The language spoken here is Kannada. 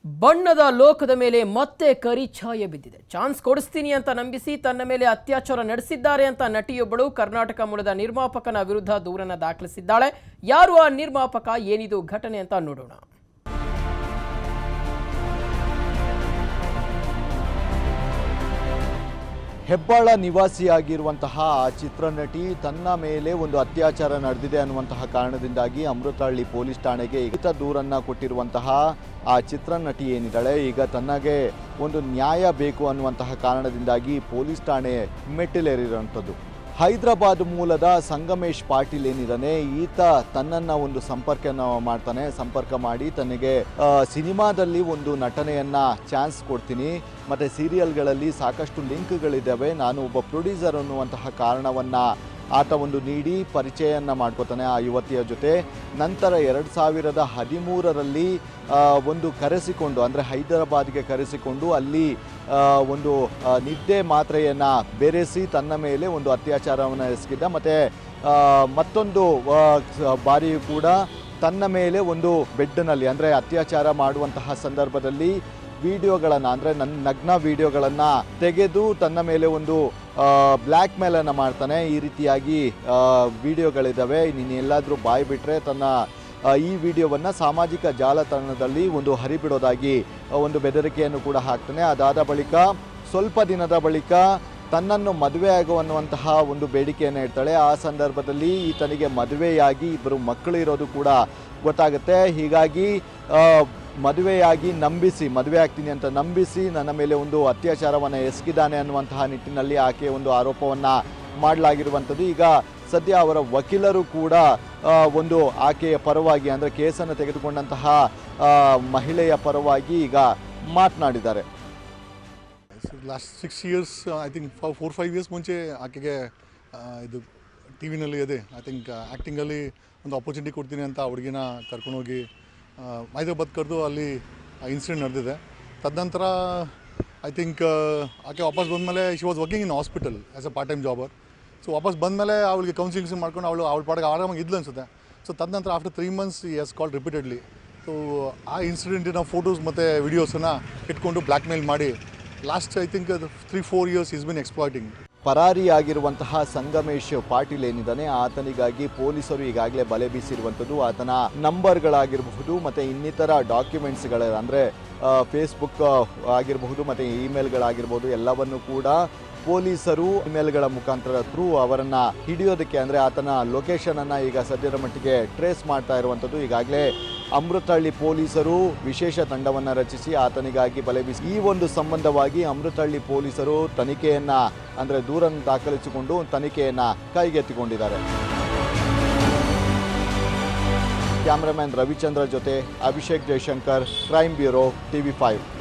ಬಣ್ಣದ ಲೋಕದ ಮೇಲೆ ಮತ್ತೆ ಕರಿಛಾಯೆ ಬಿದ್ದಿದೆ ಚಾನ್ಸ್ ಕೊಡಿಸ್ತೀನಿ ಅಂತ ನಂಬಿಸಿ ತನ್ನ ಮೇಲೆ ಅತ್ಯಾಚಾರ ನಡೆಸಿದ್ದಾರೆ ಅಂತ ನಟಿಯೊಬ್ಬಳು ಕರ್ನಾಟಕ ಮೂಲದ ನಿರ್ಮಾಪಕನ ವಿರುದ್ಧ ದೂರನ್ನ ದಾಖಲಿಸಿದ್ದಾಳೆ ಯಾರು ಆ ನಿರ್ಮಾಪಕ ಏನಿದು ಘಟನೆ ಅಂತ ನೋಡೋಣ ಹೆಬ್ಬಾಳ ನಿವಾಸಿಯಾಗಿರುವಂತಹ ಆ ಚಿತ್ರನಟಿ ತನ್ನ ಮೇಲೆ ಒಂದು ಅತ್ಯಾಚಾರ ನಡೆದಿದೆ ಅನ್ನುವಂತಹ ಕಾರಣದಿಂದಾಗಿ ಅಮೃತಹಳ್ಳಿ ಪೊಲೀಸ್ ಠಾಣೆಗೆ ಈತ ದೂರನ್ನ ಕೊಟ್ಟಿರುವಂತಹ ಆ ಚಿತ್ರನಟಿ ಏನಿದ್ದಾಳೆ ಈಗ ತನ್ನಗೆ ಒಂದು ನ್ಯಾಯ ಬೇಕು ಅನ್ನುವಂತಹ ಕಾರಣದಿಂದಾಗಿ ಪೊಲೀಸ್ ಠಾಣೆ ಮೆಟ್ಟಿಲೇರಿರುವಂಥದ್ದು ಹೈದರಾಬಾದ್ ಮೂಲದ ಸಂಗಮೇಶ್ ಪಾಟೀಲ್ ಏನಿದ್ದಾನೆ ಈತ ತನ್ನನ್ನ ಒಂದು ಸಂಪರ್ಕ ಮಾಡ್ತಾನೆ ಸಂಪರ್ಕ ಮಾಡಿ ತನಗೆ ಆ, ಸಿನಿಮಾದಲ್ಲಿ ಒಂದು ನಟನೆಯನ್ನ ಚಾನ್ಸ್ ಕೊಡ್ತೀನಿ ಮತ್ತೆ ಸೀರಿಯಲ್ಗಳಲ್ಲಿ ಸಾಕಷ್ಟು ಲಿಂಕ್ಗಳಿದ್ದಾವೆ ನಾನು ಒಬ್ಬ ಪ್ರೊಡ್ಯೂಸರ್ ಅನ್ನುವಂತಹ ಕಾರಣವನ್ನ ಆತ ಒಂದು ನೀಡಿ ಪರಿಚಯನ್ನ ಮಾಡ್ಕೋತಾನೆ ಆ ಯುವತಿಯ ಜೊತೆ ನಂತರ ಎರಡು ಸಾವಿರದ ಹದಿಮೂರರಲ್ಲಿ ಆ, ಒಂದು ಕರೆಸಿಕೊಂಡು ಅಂದರೆ ಹೈದರಾಬಾದ್ಗೆ ಕರೆಸಿಕೊಂಡು ಅಲ್ಲಿ ಆ, ಒಂದು ಆ, ನಿದ್ದೆ ಮಾತ್ರೆಯನ್ನು ಬೆರೆಸಿ ತನ್ನ ಮೇಲೆ ಒಂದು ಅತ್ಯಾಚಾರವನ್ನು ಎಸಗಿದ್ದ ಮತ್ತು ಮತ್ತೊಂದು ಆ, ಸ- ಬಾರಿಯೂ ಕೂಡ ತನ್ನ ಮೇಲೆ ಒಂದು ಬೆಡ್ನಲ್ಲಿ ಅಂದರೆ ಅತ್ಯಾಚಾರ ಮಾಡುವಂತಹ ಸಂದರ್ಭದಲ್ಲಿ ವಿಡಿಯೋಗಳನ್ನು ಅಂದರೆ ನನ್ನ ನಗ್ನ ವಿಡಿಯೋಗಳನ್ನು ತೆಗೆದು ತನ್ನ ಮೇಲೆ ಒಂದು ಬ್ಲ್ಯಾಕ್ ಮೇಲನ್ನು ಮಾಡ್ತಾನೆ ಈ ರೀತಿಯಾಗಿ ವಿಡಿಯೋಗಳಿದ್ದಾವೆ ನೀನು ಎಲ್ಲಾದರೂ ಬಾಯಿ ಬಿಟ್ಟರೆ ತನ್ನ ಆ, ಈ ವಿಡಿಯೋವನ್ನು ಸಾಮಾಜಿಕ ಜಾಲತಾಣದಲ್ಲಿ ಒಂದು ಹರಿಬಿಡೋದಾಗಿ ಆ, ಒಂದು ಬೆದರಿಕೆಯನ್ನು ಕೂಡ ಹಾಕ್ತಾನೆ ಅದಾದ ಬಳಿಕ ಸ್ವಲ್ಪ ದಿನದ ಬಳಿಕ ತನ್ನನ್ನು ಮದುವೆ ಆಗುವನ್ನುವಂತಹ ಒಂದು ಬೇಡಿಕೆಯನ್ನು ಇಡ್ತಾಳೆ ಆ ಸಂದರ್ಭದಲ್ಲಿ ಈತನಿಗೆ ಮದುವೆಯಾಗಿ ಇಬ್ಬರು ಮಕ್ಕಳು ಇರೋದು ಕೂಡ ಗೊತ್ತಾಗುತ್ತೆ ಹೀಗಾಗಿ ಆ, ಮದುವೆಯಾಗಿ ನಂಬಿಸಿ ಮದುವೆ ಆಗ್ತೀನಿ ಅಂತ ನಂಬಿಸಿ ನನ್ನ ಮೇಲೆ ಒಂದು ಅತ್ಯಾಚಾರವನ್ನು ಎಸಗಿದ್ದಾನೆ ಅನ್ನುವಂತಹ ನಿಟ್ಟಿನಲ್ಲಿ ಆಕೆ ಒಂದು ಆರೋಪವನ್ನು ಮಾಡಲಾಗಿರುವಂಥದ್ದು ಈಗ ಸದ್ಯ ಅವರ ವಕೀಲರು ಕೂಡ ಆ, ಒಂದು ಆಕೆಯ ಪರವಾಗಿ ಅಂದರೆ ಕೇಸನ್ನು ತೆಗೆದುಕೊಂಡಂತಹ ಆ, ಮಹಿಳೆಯ ಪರವಾಗಿ ಈಗ ಮಾತನಾಡಿದ್ದಾರೆ last six years I think four five years ಮುಂಚೆ ಆಕೆಗೆ ಆ, ಇದು ಟಿ ವಿನಲ್ಲಿ ಇದೆ ಐ ಥಿಂಕ್ ಆ್ಯಕ್ಟಿಂಗಲ್ಲಿ ಒಂದು ಆಪರ್ಚುನಿಟಿ ಕೊಡ್ತೀನಿ ಅಂತ ಆ ಹುಡುಗಿನ ಕರ್ಕೊಂಡೋಗಿ ಹೈದ್ರಾಬಾದ್ ಕರೆದು ಅಲ್ಲಿ ಇನ್ಸಿಡೆಂಟ್ ನಡೆದಿದೆ ತದನಂತರ ಐ ಥಿಂಕ್ ಆಕೆ ವಾಪಸ್ ಬಂದಮೇಲೆ she was working in hospital as a part time jobber so ವಾಪಸ್ ಬಂದಮೇಲೆ ಅವಳಿಗೆ ಕೌನ್ಸಿಲಿಂಗ್ಸ್ ಮಾಡ್ಕೊಂಡು ಅವಳು ಅವಳ ಪಾಡಿಗೆ ಆರಾಮಾಗಿ ಇದ್ಲು ಅನ್ಸುತ್ತೆ ಸೊ ತದನಂತರ ಆಫ್ಟರ್ ತ್ರೀ ಮಂತ್ಸ್ ಈ ಎಸ್ ಕಾಲ್ ರಿಪೀಟೆಡ್ಲಿ ಸೊ ಆ ಇನ್ಸಿಡೆಂಟಿನ ಫೋಟೋಸ್ ಮತ್ತು ವಿಡಿಯೋಸನ್ನು ಇಟ್ಕೊಂಡು ಬ್ಲ್ಯಾಕ್ ಮೇಲ್ ಮಾಡಿ last I think three four years is been exploiting ಪರಾರಿಯಾಗಿರುವಂತಹ ಸಂಗಮೇಶ್ ಪಾಟೀಲ್ ಏನಿದ್ದಾನೆ ಆತನಿಗಾಗಿ ಪೊಲೀಸರು ಈಗಾಗಲೇ ಬಲೆ ಬೀಸಿರುವಂಥದ್ದು ಆತನ ನಂಬರ್ಗಳಾಗಿರಬಹುದು ಮತ್ತು ಇನ್ನಿತರ ಡಾಕ್ಯುಮೆಂಟ್ಸ್ಗಳ ಅಂದರೆ ಫೇಸ್ಬುಕ್ ಆಗಿರಬಹುದು ಮತ್ತು ಇಮೇಲ್ಗಳಾಗಿರ್ಬೋದು ಎಲ್ಲವನ್ನು ಕೂಡ ಪೊಲೀಸರು ಇಮೇಲ್ಗಳ ಮುಖಾಂತರ ಥ್ರೂ ಅವರನ್ನ ಹಿಡಿಯೋದಕ್ಕೆ ಅಂದರೆ ಆತನ ಲೊಕೇಶನನ್ನು ಈಗ ಸದ್ಯದ ಮಟ್ಟಿಗೆ ಟ್ರೇಸ್ ಮಾಡ್ತಾ ಇರುವಂಥದ್ದು ಈಗಾಗಲೇ ಅಮೃತಹಳ್ಳಿ ಪೊಲೀಸರು ವಿಶೇಷ ತಂಡವನ್ನು ರಚಿಸಿ ಆತನಿಗಾಗಿ ಬಲೆ ಬೀಸಿ ಈ ಒಂದು ಸಂಬಂಧವಾಗಿ ಅಮೃತಹಳ್ಳಿ ಪೊಲೀಸರು ತನಿಖೆಯನ್ನ ಅಂದರೆ ದೂರನ್ನು ದಾಖಲಿಸಿಕೊಂಡು ತನಿಖೆಯನ್ನ ಕೈಗೆತ್ತಿಕೊಂಡಿದ್ದಾರೆ ಕ್ಯಾಮ್ರಾಮನ್ ರವಿಚಂದ್ರ ಜೊತೆ Abhishek Jayashankar crime bureau TV five